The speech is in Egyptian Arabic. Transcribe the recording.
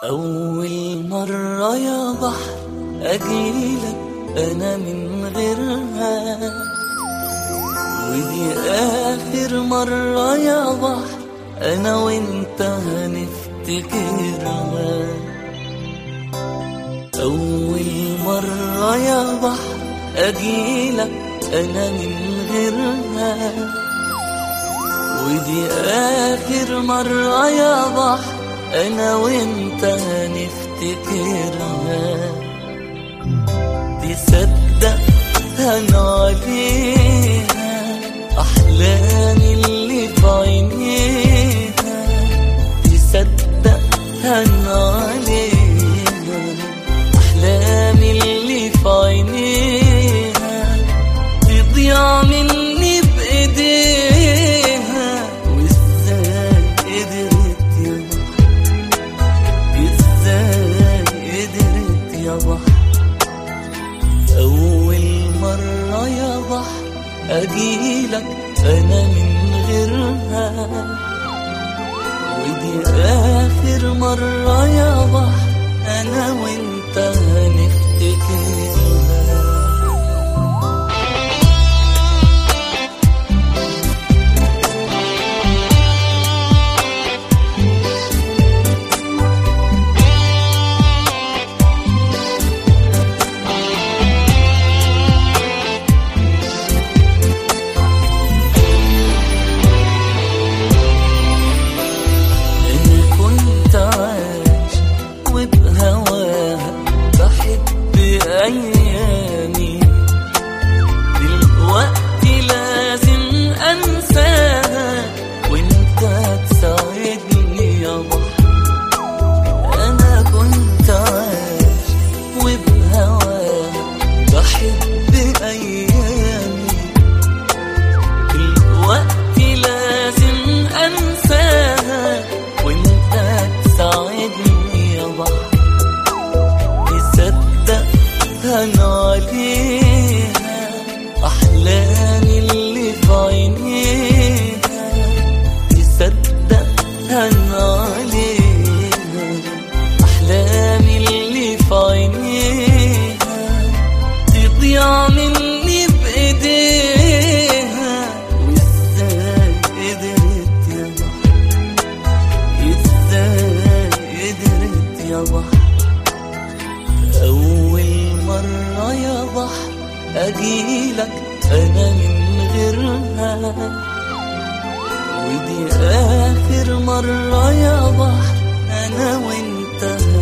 أول مرة يا بحر أجيلك أنا من غيرها ودي آخر مرة يا بحر أنا وأنت هنفتكرها أول مرة يا بحر أجيلك أنا من غيرها ودي آخر مرة يا بحر أنا وأنت هنفتكرها تصدق هنعليها أحلامي اللي في عينيها تصدق هنعليها أحلامي اللي في عينيها تضيع مني بإيديها وإزاي قدرت يا بحر إزاي قدرت يا بحر أول مرة يا بحر أجيلك أنا من غيرها ودي آخر مرة يا بحر أنا وأنت هنفتكرها أنا كنت عايش وبهواها بحب أيامي دلوقتي لازم أنساها وأنت تساعدني يا بحر أنا كنت عايش وبهواها بحب أيامي دلوقتي لازم انساها وانت تساعدني يا بحر تصدق هنعليها احلامي اللي في عينيها تصدق هنعليها احلامي اللي في عينيها تضيع مني بإيديها وإزاي قدرت يا بحر إزاي قدرت يا بحر أول مرة يا بحر أجيلك أنا من غيرها ودي آخر مرة يا بحر أنا وأنت